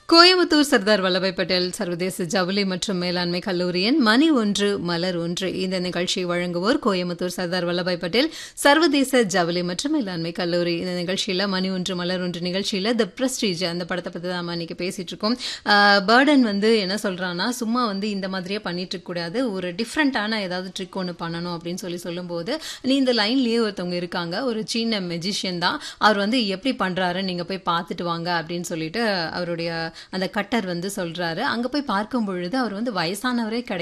கோயம்புத்தூர் சர்தார் வல்லபாய் பட்டேல் சர்வதேச ஜவுளி மற்றும் மேலாண்மை கல்லூரியின் மணி ஒன்று மலர் ஒன்று இந்த நிகழ்ச்சியை வழங்குவோர் கோயம்புத்தூர் சர்தார் வல்லபாய் பட்டேல் சர்வதேச ஜவுளி மற்றும் மேலாண்மை கல்லூரி இந்த நிகழ்ச்சியில் மணி ஒன்று மலர் ஒன்று நிகழ்ச்சியில் த பிரஸ்டீஜ் அந்த படத்தை பற்றி தான் இன்னைக்கு பேசிட்டு இருக்கோம் பேர்டன் வந்து என்ன சொல்றான்னா சும்மா வந்து இந்த மாதிரியே பண்ணிட்டு இருக்க கூடாது ஒரு டிஃப்ரெண்டான ஏதாவது ட்ரிக் ஒன்று பண்ணணும் அப்படின்னு சொல்லி சொல்லும்போது நீ இந்த லைன்லயே ஒருத்தவங்க இருக்காங்க ஒரு சின்ன மெஜிஷியன் தான் அவர் வந்து எப்படி பண்றாரு நீங்க போய் பார்த்துட்டு வாங்க அப்படின்னு சொல்லிட்டு அவருடைய அந்த கட்டர் வந்து சொல்றாரு அங்க போய் பார்க்கும் பொழுது அவர் வந்து வயசானவரே கிடையாது